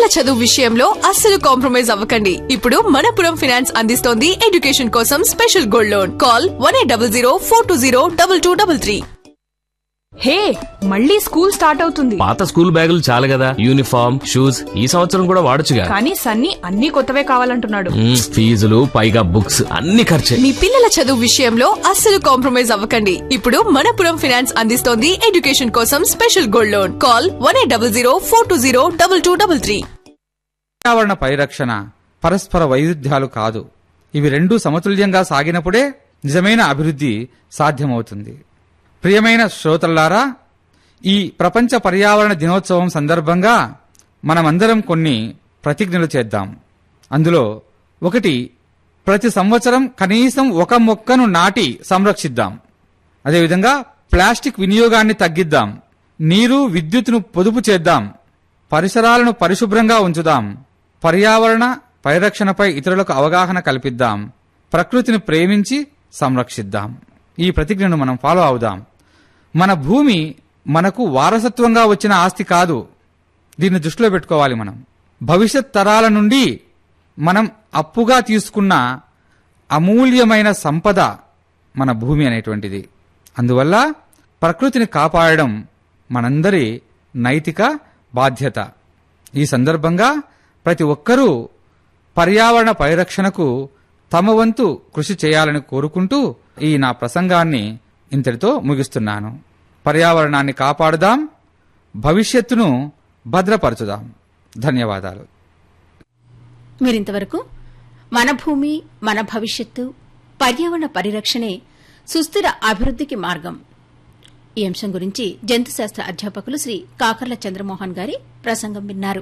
పిల్లల చదువు విషయంలో అస్సలు కాంప్రమైజ్ అవ్వకండి ఇప్పుడు మనపురం ఫైనాన్స్ అందిస్తోంది ఎడ్యుకేషన్ కోసం special gold loan call one eight double zero four two zero double two double three hey మళ్ళీ స్కూల్ స్టార్ట్ అవుతుంది పాత స్కూల్ బ్యాగులు చాలు కదా యూనిఫామ్ షూస్ ఈ సంవత్సరం కూడా వాడొచ్చుగా కానీ సన్నీ అన్ని కొత్తవే కావాలంటున్నాడు మ్మ్, ఫీజులు పైగా బుక్స్ అన్ని ఖర్చే మీ పిల్లల చదువు విషయంలో అస్సలు కాంప్రమైజ్ అవ్వకండి ఇప్పుడు మనపురం ఫైనాన్స్ అందిస్తోంది ఎడ్యుకేషన్ కోసం special gold loan call one eight double zero four two zero double two double three పర్యావరణ పరిరక్షణ పరస్పర వైరుధ్యాలు కాదు ఇవి రెండూ సమతుల్యంగా సాగినప్పుడే నిజమైన అభివృద్ధి సాధ్యమవుతుంది ప్రియమైన శ్రోతల్లారా ఈ ప్రపంచ పర్యావరణ దినోత్సవం సందర్భంగా మనమందరం కొన్ని ప్రతిజ్ఞలు చేద్దాం అందులో ఒకటి ప్రతి సంవత్సరం కనీసం ఒక మొక్కను నాటి సంరక్షిద్దాం అదేవిధంగా ప్లాస్టిక్ వినియోగాన్ని తగ్గిద్దాం నీరు విద్యుత్తును పొదుపు చేద్దాం పరిసరాలను పరిశుభ్రంగా ఉంచుదాం పర్యావరణ పరిరక్షణపై ఇతరులకు అవగాహన కల్పిద్దాం ప్రకృతిని ప్రేమించి సంరక్షిద్దాం ఈ ప్రతిజ్ఞను మనం ఫాలో అవుదాం మన భూమి మనకు వారసత్వంగా వచ్చిన ఆస్తి కాదు దీన్ని దృష్టిలో పెట్టుకోవాలి మనం భవిష్యత్ తరాల నుండి మనం అప్పుగా తీసుకున్న అమూల్యమైన సంపద మన భూమి అనేటువంటిది అందువల్ల ప్రకృతిని కాపాడడం మనందరి నైతిక బాధ్యత ఈ సందర్భంగా ప్రతి ఒక్కరూ పర్యావరణ పరిరక్షణకు తమ వంతు కృషి చేయాలని కోరుకుంటూ ఈ నా ప్రసంగాన్ని ఇంతటితో ముగిస్తున్నాను పర్యావరణాన్ని కాపాడుదాం భవిష్యత్తును భద్రపరచుదాం ధన్యవాదాలు మీరింతవరకు మన భూమి మన భవిష్యత్తు పర్యావరణ పరిరక్షణే సుస్థిర అభివృద్ధికి మార్గం ఈ అంశం గురించి జంతుశాస్త్ర అధ్యాపకులు శ్రీ కాకర్ల చంద్రమోహన్ గారి ప్రసంగం విన్నారు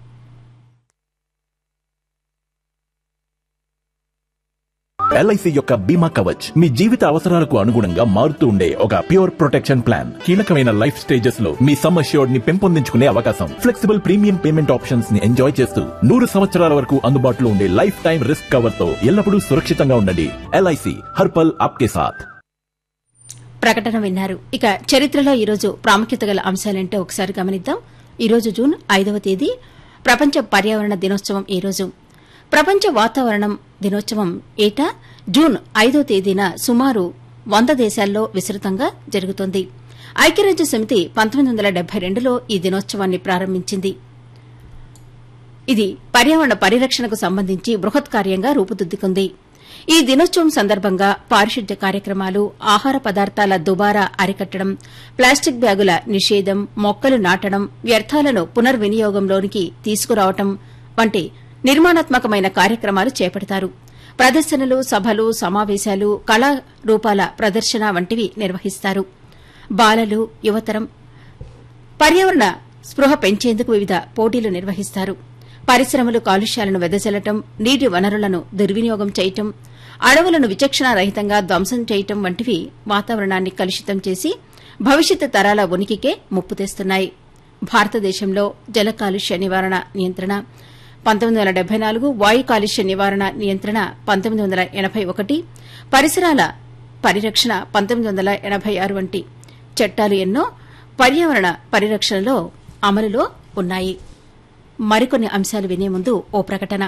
ఎల్ఐసి యొక్క బీమా కవచ్ మీ జీవిత అవసరాలకు అనుగుణంగా మారుతూ ఉండే ఒక ప్యూర్ ప్రొటెక్షన్ ప్లాన్ కీలకమైన లైఫ్ స్టేజెస్ లో మీ సమ్ అష్యూర్డ్ ని పెంపొందించుకునే అవకాశం ఫ్లెక్సిబుల్ ప్రీమియం పేమెంట్ ఆప్షన్స్ ని ఎంజాయ్ చేస్తూ నూరు సంవత్సరాల వరకు అందుబాటులో ఉండే లైఫ్ టైం రిస్క్ కవర్ తో ఎల్లప్పుడూ సురక్షితంగా ఉండండి ఎల్ఐసి హర్పల్ ఆప్కే సాథ్ ప్రకటన విన్నారు ఇక చరిత్రలో ఈరోజు ప్రాముఖ్యత గల అంశాలంటే ఒకసారి గమనిద్దాం ఈరోజు జూన్ ఐదవ తేదీ ప్రపంచ పర్యావరణ దినోత్సవం ఈ రోజు ప్రపంచ వాతావరణం దినోత్సవం ఏటా జూన్ ఐదో తేదీన సుమారు వంద దేశాల్లో విస్తృతంగా జరుగుతోంది ఐక్యరాజ్య సమితి పంతొమ్మిది వందల డెబ్బై రెండులో ఈ దినోత్సవాన్ని ప్రారంభించింది ఇది పర్యావరణ పరిరక్షణకు సంబంధించి బృహత్ కార్యంగా రూపుదిద్దుకుంది ఈ దినోత్సవం సందర్భంగా పారిశుద్ధ్య కార్యక్రమాలు ఆహార పదార్థాల దుబారా అరికట్టడం ప్లాస్టిక్ బ్యాగుల నిషేధం మొక్కలు నాటడం వ్యర్థాలను పునర్వినియోగంలోనికి తీసుకురావడం వంటి నిర్మాణాత్మకమైన కార్యక్రమాలు చేపడతారు ప్రదర్శనలు సభలు సమావేశాలు కళారూపాల ప్రదర్శన వంటివి నిర్వహిస్తారు బాలలు యువతరం పర్యావరణ స్పృహ పెంచేందుకు వివిధ పోటీలు నిర్వహిస్తారు పరిశ్రమలు కాలుష్యాలను వెదజల్లటం నీటి వనరులను దుర్వినియోగం చేయటం అడవులను విచక్షణారహితంగా ధ్వంసం చేయటం వంటివి వాతావరణాన్ని కలుషితం చేసి భవిష్యత్తు తరాల ఉనికికే ముప్పు తెస్తున్నాయి భారతదేశంలో జల కాలుష్య నివారణ నియంత్రణ పంతొమ్మిది వందల డెబ్బై నాలుగు వాయు కాలుష్య నివారణ నియంత్రణ పంతొమ్మిది వందల ఎనబై ఒకటి పరిసరాల పరిరక్షణ పంతొమ్మిది వందల ఎనబై ఆరు వంటి చట్టాలు ఎన్నో పర్యావరణ పరిరక్షణలో అమలులో ఉన్నాయి మరికొన్ని అంశాలు వినే ముందు ఓ ప్రకటన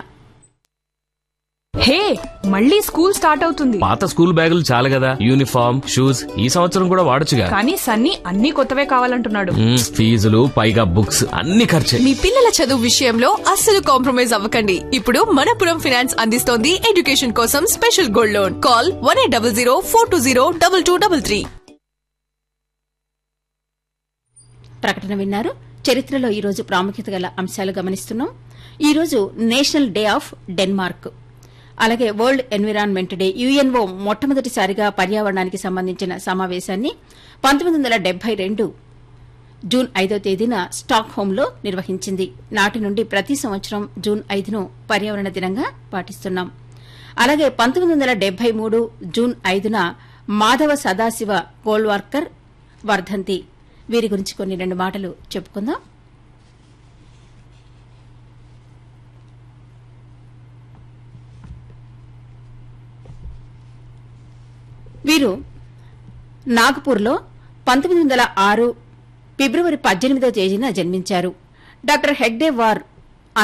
హే మళ్ళీ స్కూల్ స్టార్ట్ అవుతుంది పాత స్కూల్ బ్యాగులు చాలు కదా యూనిఫామ్ షూస్ ఈ సంవత్సరం కూడా వాడొచ్చుగా కానీ సన్నీ అన్ని కొత్తవే కావాలంటున్నాడు మ్మ్, ఫీజులు పైగా బుక్స్ అన్ని ఖర్చే మీ పిల్లల చదువు విషయంలో అస్సలు కాంప్రమైజ్ అవ్వకండి ఇప్పుడు మనపురం ఫైనాన్స్ అందిస్తోంది ఎడ్యుకేషన్ కోసం special gold loan call one eight double zero four two zero double two double three ప్రకటన విన్నారు చరిత్రలో ఈ రోజు ప్రాముఖ్యత గల అంశాలు గమనిస్తున్నాం ఈ రోజు నేషనల్ డే ఆఫ్ డెన్మార్క్ అలాగే వరల్డ్ ఎన్విరాన్మెంట్ డే యుఎన్ఓ మొట్టమొదటిసారిగా పర్యావరణానికి సంబంధించిన సమావేశాన్ని పంతొమ్మిది వందల డెబ్బై రెండు జూన్ ఐదో తేదీన స్టాక్ హోంలో నిర్వహించింది నాటి నుండి ప్రతి సంవత్సరం జూన్ ఐదును పర్యావరణ దినంగా పాటిస్తున్నాం అలాగే పంతొమ్మిది వందల డెబ్బై మూడు జూన్ ఐదున మాధవ సదాశివ గోల్వార్కర్ వర్ధంతి వీరి గురించి కొన్ని రెండు మాటలు చెప్పుకుందాం వీరు నాగపూర్లో పంతొమ్మిది వందల ఆరు ఫిబ్రవరి పద్దెనిమిదో తేదీన జన్మించారు డాక్టర్ హెగ్డే వార్